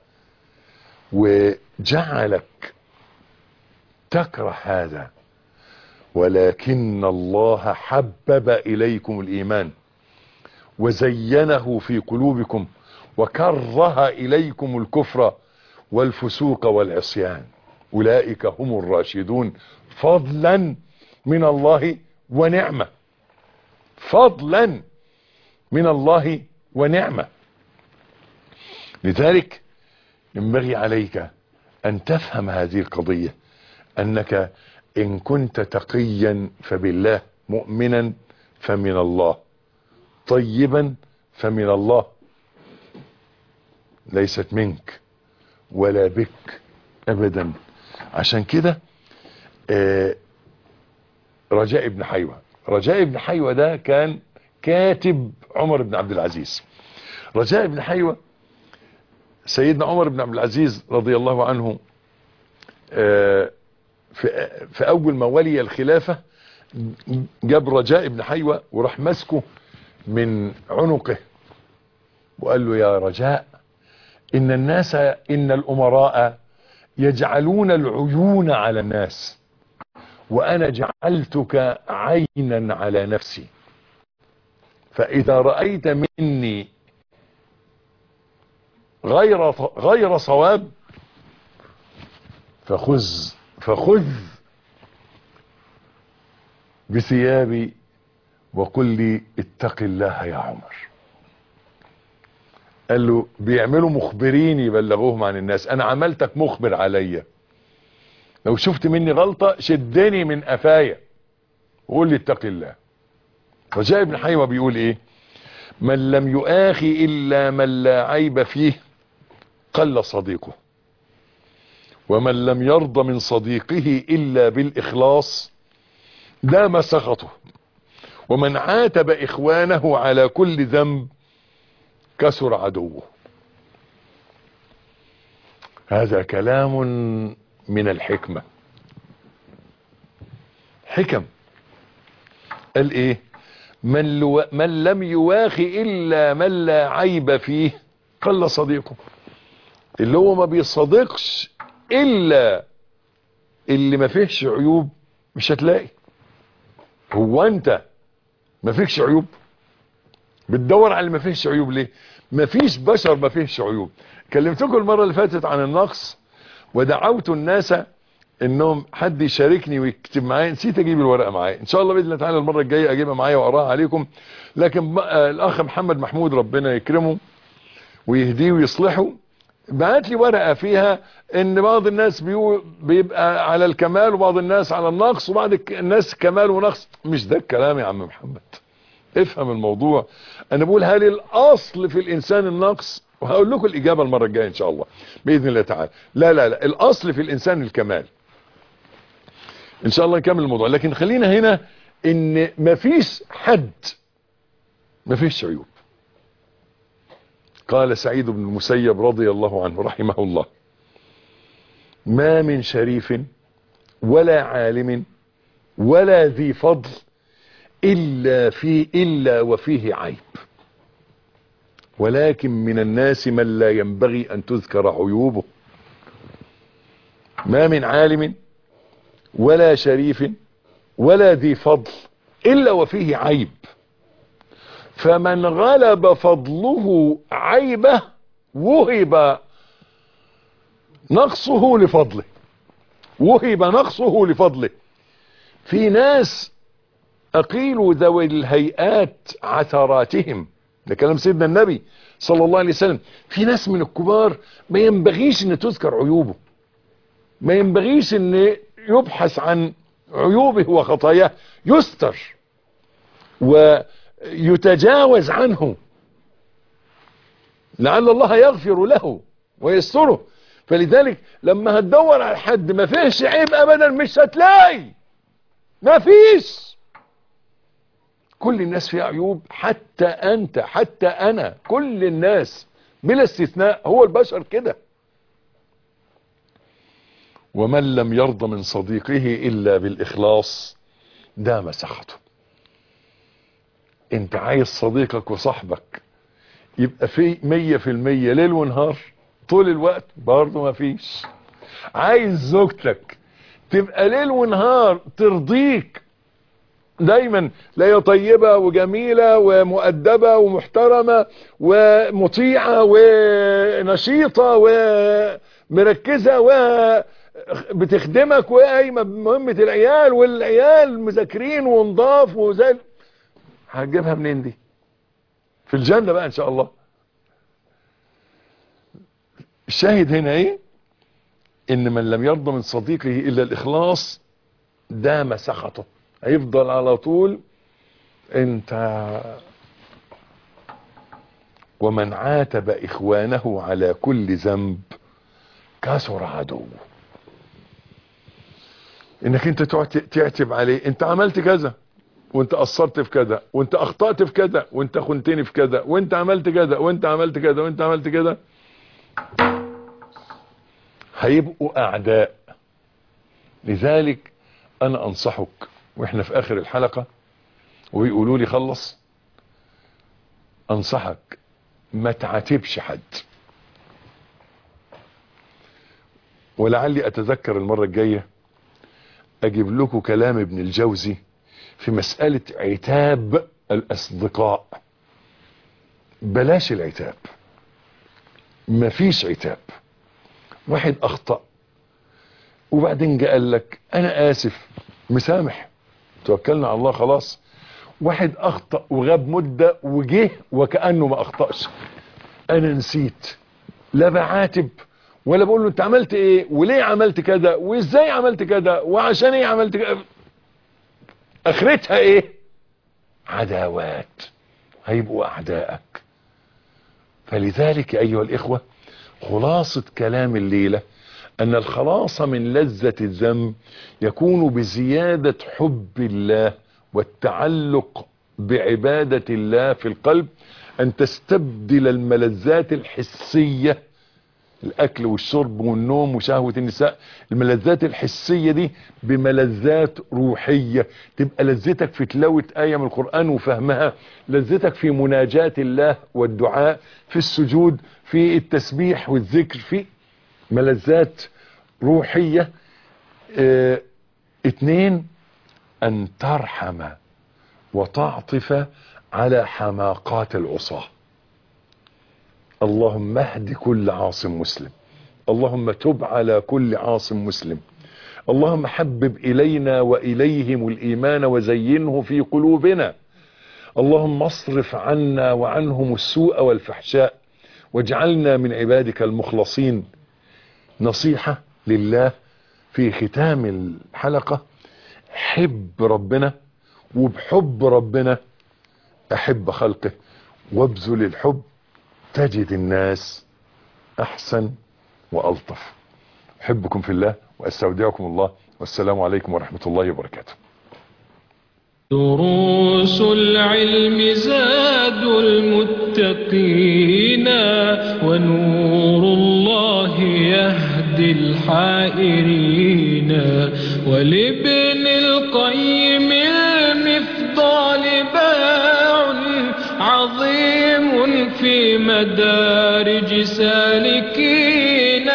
وجعلك تكره هذا ولكن الله حبب إليكم الإيمان وزينه في قلوبكم وكره إليكم الكفر والفسوق والعصيان أولئك هم الراشدون فضلا من الله ونعمة فضلا من الله ونعمة لذلك ينبغي عليك أن تفهم هذه القضية أنك إن كنت تقيا فبالله مؤمنا فمن الله طيبا فمن الله ليست منك ولا بك أبدا عشان كده آه رجاء ابن حيوة رجاء ابن حيوة ده كان كاتب عمر بن عبد العزيز رجاء ابن حيوة سيدنا عمر بن عبد العزيز رضي الله عنه آه في, في اول ما ولي الخلافة جاب رجاء ابن حيوة وراح مسكه من عنقه وقال له يا رجاء ان الناس ان الامراء يجعلون العيون على الناس وانا جعلتك عينا على نفسي فاذا رأيت مني غير غير صواب فخذ فخذ بثيابي وقل لي اتق الله يا عمر قال له بيعملوا مخبرين يبلغوهم عن الناس انا عملتك مخبر عليا لو شفت مني غلطة شدني من قفايا وقول لي اتق الله رجاء ابن حيوة بيقول ايه من لم يؤاخي الا من لا عيب فيه قل صديقه ومن لم يرضى من صديقه الا بالاخلاص دام سخطه ومن عاتب اخوانه على كل ذنب كسر عدوه هذا كلام من الحكمة حكم قال ايه من, لو من لم يواخي الا من لا عيب فيه قل صديقه اللي هو ما بيصدقش الا اللي ما فيهش عيوب مش هتلاقي هو انت ما فيكش عيوب بتدور على اللي ما فيهش عيوب ليه ما فيش بشر ما فيهش عيوب كلمتكم المرة اللي فاتت عن النقص ودعوت الناس انهم حد يشاركني ويكتب معايا نسيت اجيب الورقه معايا ان شاء الله باذن الله تعالى المره الجايه اجيبها معايا واقراها عليكم لكن الاخ محمد محمود ربنا يكرمه ويهديه ويصلحه بعت لي ورقه فيها ان بعض الناس بيبقى على الكمال وبعض الناس على النقص وبعض الناس كمال ونقص مش ده الكلام يا عم محمد افهم الموضوع انا بقول هل الاصل في الانسان النقص وهقول لكم الاجابه المره الجايه ان شاء الله باذن الله تعالى لا لا لا الاصل في الانسان الكمال ان شاء الله نكمل الموضوع لكن خلينا هنا ان مفيش حد مفيش عيوب قال سعيد بن المسيب رضي الله عنه رحمه الله ما من شريف ولا عالم ولا ذي فضل إلا, في إلا وفيه عيب ولكن من الناس من لا ينبغي أن تذكر عيوبه ما من عالم ولا شريف ولا ذي فضل إلا وفيه عيب فمن غلب فضله عيبه وهب نقصه لفضله وهب نقصه لفضله في ناس أقيلوا ذوي الهيئات عثراتهم ده كلام سيدنا النبي صلى الله عليه وسلم في ناس من الكبار ما ينبغيش ان تذكر عيوبه ما ينبغيش ان يبحث عن عيوبه وخطاياه يستر ويتجاوز عنه لعل الله يغفر له ويستره فلذلك لما هتدور على حد ما فيهش عيب ابدا مش هتلاقي ما فيش كل الناس فيها عيوب حتى انت حتى انا كل الناس بلا استثناء هو البشر كده ومن لم يرضى من صديقه الا بالاخلاص دام سخطه انت عايز صديقك وصاحبك يبقى في مية في المية ليل ونهار طول الوقت برضه ما فيش عايز زوجتك تبقى ليل ونهار ترضيك دايما لا هي طيبة وجميلة ومؤدبة ومحترمة ومطيعة ونشيطة ومركزة وبتخدمك وقايمة بمهمة العيال والعيال مذاكرين ونضاف وزي هتجيبها منين دي في الجنة بقى ان شاء الله الشاهد هنا ايه ان من لم يرضى من صديقه الا الاخلاص دام سخطه هيفضل على طول انت ومن عاتب اخوانه على كل ذنب كسر عدوه انك انت تقعد تعتب عليه انت عملت كذا وانت قصرت في كذا وانت اخطأت في كذا وانت خنتني في كذا وانت عملت كذا وانت عملت كذا وانت عملت كذا هيبقوا اعداء لذلك انا انصحك واحنا في اخر الحلقة ويقولوا لي خلص انصحك ما تعاتبش حد ولعلي اتذكر المرة الجاية اجيب لكم كلام ابن الجوزي في مسألة عتاب الاصدقاء بلاش العتاب مفيش عتاب واحد اخطأ وبعدين جاء قال لك انا اسف مسامح توكلنا على الله خلاص واحد اخطأ وغاب مدة وجه وكأنه ما اخطأش انا نسيت لا بعاتب ولا بقول له انت عملت ايه وليه عملت كذا وازاي عملت كذا وعشان ايه عملت كذا اخرتها ايه عداوات هيبقوا اعدائك فلذلك ايها الاخوة خلاصة كلام الليلة ان الخلاص من لذة الذنب يكون بزيادة حب الله والتعلق بعبادة الله في القلب ان تستبدل الملذات الحسية الاكل والشرب والنوم وشهوة النساء الملذات الحسية دي بملذات روحية تبقى لذتك في تلاوة آية من القرآن وفهمها لذتك في مناجاة الله والدعاء في السجود في التسبيح والذكر في ملذات روحية اه اتنين ان ترحم وتعطف على حماقات العصاه اللهم اهد كل عاصم مسلم اللهم تب على كل عاصم مسلم اللهم حبب الينا واليهم الايمان وزينه في قلوبنا اللهم اصرف عنا وعنهم السوء والفحشاء واجعلنا من عبادك المخلصين نصيحة لله في ختام الحلقة حب ربنا وبحب ربنا احب خلقه وابذل الحب تجد الناس احسن والطف احبكم في الله واستودعكم الله والسلام عليكم ورحمة الله وبركاته دروس العلم زاد المتقين ونور الله يهدي الحائرين ولابن القيم المفضال باع عظيم في مدارج سالكين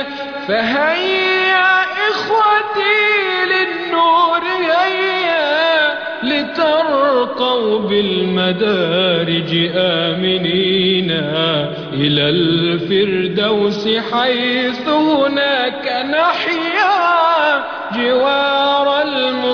فهيا إخوتي للنور هيا لترقوا بالمدارج آمنين إلى الفردوس حيث هناك نحيا